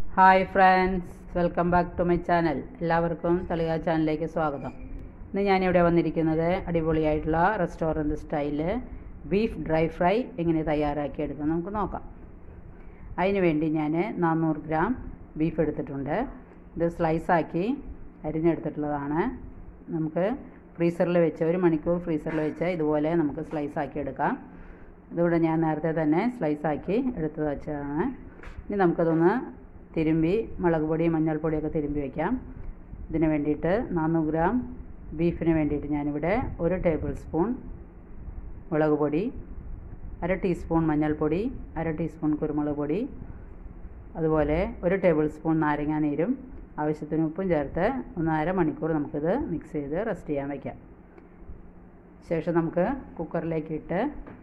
hi friends welcome back to my channel എല്ലാവർക്കും തളിക ചാനലിലേക്ക് സ്വാഗതം ഇന്ന് ഞാനിവിടെ വന്നിരിക്കുന്നത് അടിപൊളിയായിട്ടുള്ള restaurant style beef dry fry എങ്ങനെ തയ്യാറാക്കിയെടുക്കാം നമുക്ക് നോക്കാം അതിന് വേണ്ടി ഞാൻ നാനൂറ് ഗ്രാം ബീഫ് എടുത്തിട്ടുണ്ട് ഇത് സ്ലൈസാക്കി അരിഞ്ഞെടുത്തിട്ടുള്ളതാണ് നമുക്ക് ഫ്രീസറിൽ വെച്ച് ഒരു മണിക്കൂർ ഫ്രീസറിൽ വെച്ച് ഇതുപോലെ നമുക്ക് സ്ലൈസാക്കി എടുക്കാം ഇതിവിടെ ഞാൻ നേരത്തെ തന്നെ സ്ലൈസാക്കി എടുത്ത് വെച്ചതാണ് ഇനി നമുക്കതൊന്ന് തിരുമ്പി മുളക് പൊടി മഞ്ഞൾപ്പൊടിയൊക്കെ തിരുമ്പി വയ്ക്കാം ഇതിന് വേണ്ടിയിട്ട് നാനൂറ് ഗ്രാം ബീഫിന് വേണ്ടിയിട്ട് ഞാനിവിടെ ഒരു ടേബിൾ സ്പൂൺ മുളക് പൊടി അര ടീസ്പൂൺ മഞ്ഞൾപ്പൊടി അര ടീസ്പൂൺ കുരുമുളക് പൊടി അതുപോലെ ഒരു ടേബിൾ സ്പൂൺ നാരങ്ങാ നീരും ആവശ്യത്തിന് ഉപ്പും ചേർത്ത് ഒന്ന് അര മണിക്കൂർ നമുക്കിത് മിക്സ് ചെയ്ത് റെസ്റ്റ് ചെയ്യാൻ വയ്ക്കാം ശേഷം നമുക്ക് കുക്കറിലേക്ക് ഇട്ട്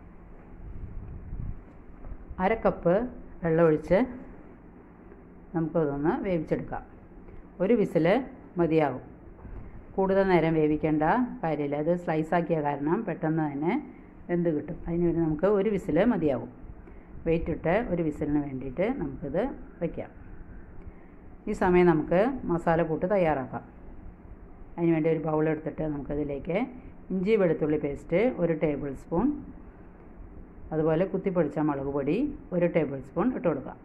അര കപ്പ് വെള്ളമൊഴിച്ച് നമുക്കതൊന്ന് വേവിച്ചെടുക്കാം ഒരു വിസിൽ മതിയാവും കൂടുതൽ നേരം വേവിക്കേണ്ട കാര്യമില്ല അത് സ്ലൈസാക്കിയ കാരണം പെട്ടെന്ന് തന്നെ വെന്ത് കിട്ടും അതിന് വേണ്ടി നമുക്ക് ഒരു വിസിൽ മതിയാവും വെയിറ്റ് ഇട്ട് ഒരു വിസിലിന് വേണ്ടിയിട്ട് നമുക്കിത് വയ്ക്കാം ഈ സമയം നമുക്ക് മസാലക്കൂട്ട് തയ്യാറാക്കാം അതിന് വേണ്ടി ഒരു ബൗൾ എടുത്തിട്ട് നമുക്കതിലേക്ക് ഇഞ്ചി വെളുത്തുള്ളി പേസ്റ്റ് ഒരു ടേബിൾ സ്പൂൺ അതുപോലെ കുത്തിപ്പൊടിച്ച മുളക് പൊടി ഒരു ടേബിൾ സ്പൂൺ ഇട്ട് കൊടുക്കാം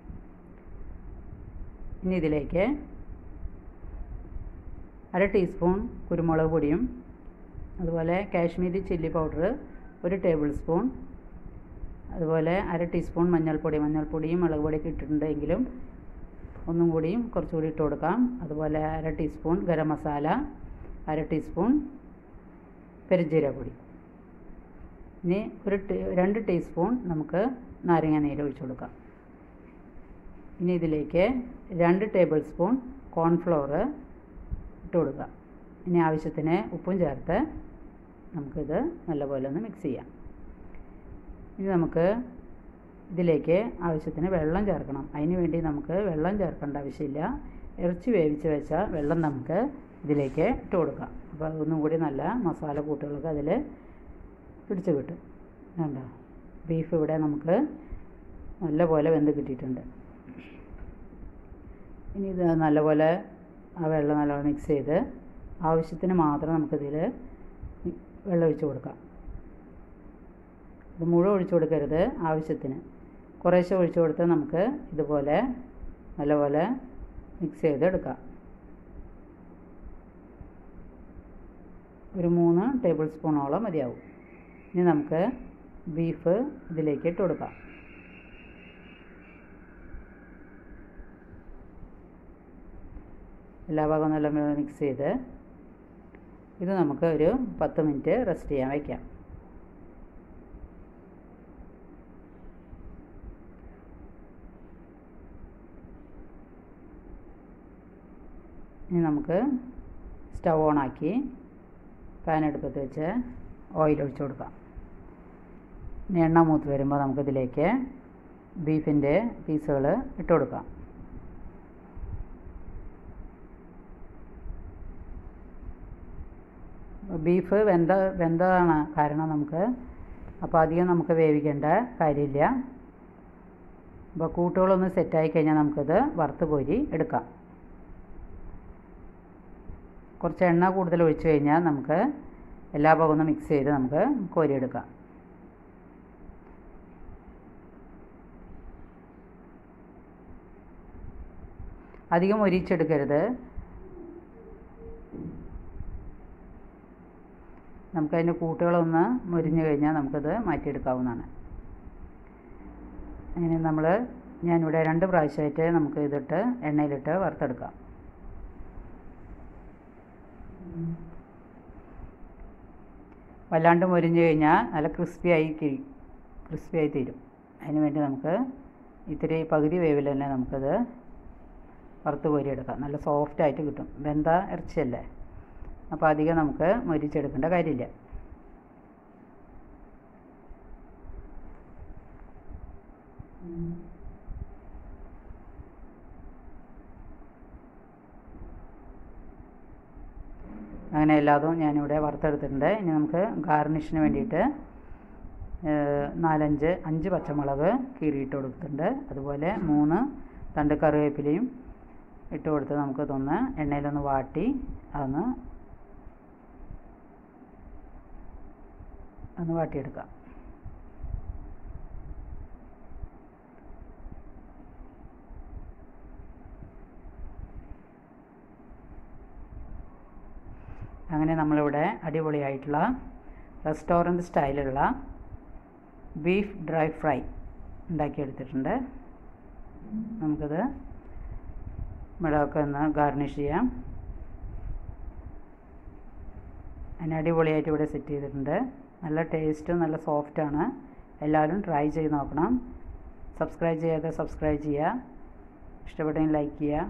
ഇനി ഇതിലേക്ക് അര ടീസ്പൂൺ കുരുമുളക് പൊടിയും അതുപോലെ കാശ്മീരി ചില്ലി പൗഡർ ഒരു ടേബിൾ സ്പൂൺ അതുപോലെ അര ടീസ്പൂൺ മഞ്ഞൾപ്പൊടി മഞ്ഞൾപ്പൊടിയും മുളക് പൊടിയൊക്കെ ഇട്ടിട്ടുണ്ടെങ്കിലും ഒന്നും കൂടിയും കുറച്ചുകൂടി ഇട്ട് കൊടുക്കാം അതുപോലെ അര ടീസ്പൂൺ ഗരം മസാല അര ടീസ്പൂൺ പെരുജീരപ്പൊടി ഇനി ഒരു രണ്ട് ടീസ്പൂൺ നമുക്ക് നാരങ്ങ നീര് ഒഴിച്ചു കൊടുക്കാം ഇനി ഇതിലേക്ക് രണ്ട് ടേബിൾ സ്പൂൺ കോൺഫ്ലോർ ഇട്ട് കൊടുക്കാം ഇനി ആവശ്യത്തിന് ഉപ്പും ചേർത്ത് നമുക്കിത് നല്ലപോലെ ഒന്ന് മിക്സ് ചെയ്യാം ഇനി നമുക്ക് ഇതിലേക്ക് ആവശ്യത്തിന് വെള്ളം ചേർക്കണം അതിന് വേണ്ടി നമുക്ക് വെള്ളം ചേർക്കേണ്ട ആവശ്യമില്ല ഇറച്ചി വേവിച്ച് വെച്ച വെള്ളം നമുക്ക് ഇതിലേക്ക് ഇട്ട് കൊടുക്കാം അപ്പോൾ അതൊന്നും കൂടി നല്ല മസാല കൂട്ടുകളൊക്കെ അതിൽ പിടിച്ച് കിട്ടും കണ്ടോ ബീഫ് ഇവിടെ നമുക്ക് നല്ലപോലെ വെന്ത് കിട്ടിയിട്ടുണ്ട് ഇനി ഇത് നല്ലപോലെ ആ വെള്ളം നല്ലോണം മിക്സ് ചെയ്ത് ആവശ്യത്തിന് മാത്രം നമുക്കിതിൽ വെള്ളം ഒഴിച്ച് കൊടുക്കാം ഇത് മുഴുവൻ ഒഴിച്ചു കൊടുക്കരുത് ആവശ്യത്തിന് കുറേശ്ശെ ഒഴിച്ചു കൊടുത്ത് നമുക്ക് ഇതുപോലെ നല്ലപോലെ മിക്സ് ചെയ്തെടുക്കാം ഒരു മൂന്ന് ടേബിൾ സ്പൂണോളം മതിയാവും ഇനി നമുക്ക് ബീഫ് ഇതിലേക്ക് ഇട്ട് കൊടുക്കാം എല്ലാ ഭാഗവും നല്ല മിക്സ് ചെയ്ത് ഇത് നമുക്ക് ഒരു പത്ത് മിനിറ്റ് റെസ്റ്റ് ചെയ്യാൻ വയ്ക്കാം ഇനി നമുക്ക് സ്റ്റൗ ഓണാക്കി പാൻ അടുപ്പത്ത് വെച്ച് ഓയിൽ ഒഴിച്ചു കൊടുക്കാം ഇനി എണ്ണ മൂത്ത് വരുമ്പോൾ നമുക്കിതിലേക്ക് ബീഫിൻ്റെ പീസുകൾ ഇട്ട് കൊടുക്കാം ബീഫ് വെന്ത വെന്തതാണ് കാരണം നമുക്ക് അപ്പോൾ അധികം നമുക്ക് വേവിക്കേണ്ട കാര്യമില്ല അപ്പോൾ കൂട്ടുകളൊന്ന് സെറ്റായി കഴിഞ്ഞാൽ നമുക്കിത് വറുത്ത് കോരി എടുക്കാം കുറച്ച് എണ്ണ കൂടുതൽ ഒഴിച്ചു കഴിഞ്ഞാൽ നമുക്ക് എല്ലാ ഭാഗവും ഒന്ന് മിക്സ് ചെയ്ത് നമുക്ക് കോരിയെടുക്കാം അധികം ഒരിച്ചെടുക്കരുത് നമുക്കതിൻ്റെ കൂട്ടുകളൊന്ന് മുരിഞ്ഞു കഴിഞ്ഞാൽ നമുക്കത് മാറ്റിയെടുക്കാവുന്നതാണ് അങ്ങനെ നമ്മൾ ഞാനിവിടെ രണ്ട് പ്രാവശ്യമായിട്ട് നമുക്ക് ഇതിട്ട് എണ്ണയിലിട്ട് വറുത്തെടുക്കാം വല്ലാണ്ട് മുരിഞ്ഞു കഴിഞ്ഞാൽ നല്ല ക്രിസ്പിയായി കിഴി ക്രിസ്പിയായി തീരും അതിന് വേണ്ടി നമുക്ക് ഇത്തിരി പകുതി വേവിൽ തന്നെ നമുക്കത് വറുത്ത് കോരിയെടുക്കാം നല്ല സോഫ്റ്റായിട്ട് കിട്ടും വെന്ത ഇറച്ചിയല്ലേ അപ്പോൾ അധികം നമുക്ക് മൊരിച്ചെടുക്കേണ്ട കാര്യമില്ല അങ്ങനെ എല്ലാതും ഞാനിവിടെ വറുത്തെടുത്തിട്ടുണ്ട് ഇനി നമുക്ക് ഗാർണിഷിന് വേണ്ടിയിട്ട് നാലഞ്ച് അഞ്ച് പച്ചമുളക് കീറിയിട്ട് കൊടുത്തിട്ടുണ്ട് അതുപോലെ മൂന്ന് തണ്ട് കറിവേപ്പിലയും ഇട്ട് കൊടുത്ത് നമുക്കിതൊന്ന് എണ്ണയിലൊന്ന് വാട്ടി അതൊന്ന് ഒന്ന് വാട്ടിയെടുക്കാം അങ്ങനെ നമ്മളിവിടെ അടിപൊളിയായിട്ടുള്ള റെസ്റ്റോറൻറ്റ് സ്റ്റൈലുള്ള ബീഫ് ഡ്രൈ ഫ്രൈ ഉണ്ടാക്കിയെടുത്തിട്ടുണ്ട് നമുക്കത് മുളകൊക്കെ ഒന്ന് ഗാർണിഷ് ചെയ്യാം അതിന് അടിപൊളിയായിട്ട് ഇവിടെ സെറ്റ് ചെയ്തിട്ടുണ്ട് നല്ല ടേസ്റ്റും നല്ല സോഫ്റ്റാണ് എല്ലാവരും ട്രൈ ചെയ്ത് നോക്കണം സബ്സ്ക്രൈബ് ചെയ്യാതെ സബ്സ്ക്രൈബ് ചെയ്യുക ഇഷ്ടപ്പെട്ടെങ്കിൽ ലൈക്ക് ചെയ്യുക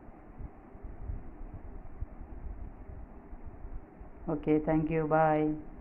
okay thank you bye